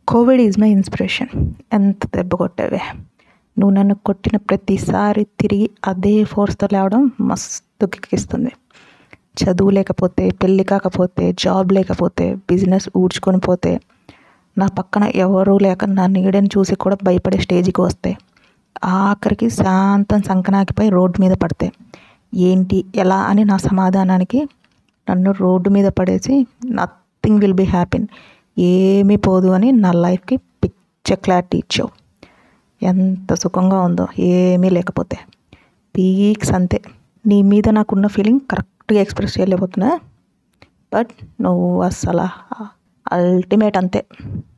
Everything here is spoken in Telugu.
కోవిడ్ ఈజ్ మై ఇన్స్పిరేషన్ ఎంత దెబ్బ కొట్టావే నువ్వు నన్ను కొట్టిన ప్రతిసారి తిరిగి అదే ఫోర్స్తో లేవడం మస్తు కిక్కిస్తుంది చదువు లేకపోతే పెళ్ళి కాకపోతే జాబ్ లేకపోతే బిజినెస్ ఊడ్చుకొని పోతే నా పక్కన ఎవరూ లేక నా నీడని చూసి కూడా భయపడే స్టేజ్కి వస్తే ఆఖరికి శాంతం సంకనాకిపై రోడ్డు మీద పడితే ఏంటి ఎలా అని నా సమాధానానికి నన్ను రోడ్డు మీద పడేసి నథింగ్ విల్ బీ హ్యాపీన్ ఏమీ పోదు అని నా లైఫ్కి పిచ్చ క్లారిటీ ఇచ్చావు ఎంత సుఖంగా ఉందో ఏమీ లేకపోతే పీక్స్ అంతే నీ మీద నాకున్న ఫీలింగ్ కరెక్ట్గా ఎక్స్ప్రెస్ చేయలేకపోతున్నా బట్ నువ్వు అసలు అల్టిమేట్ అంతే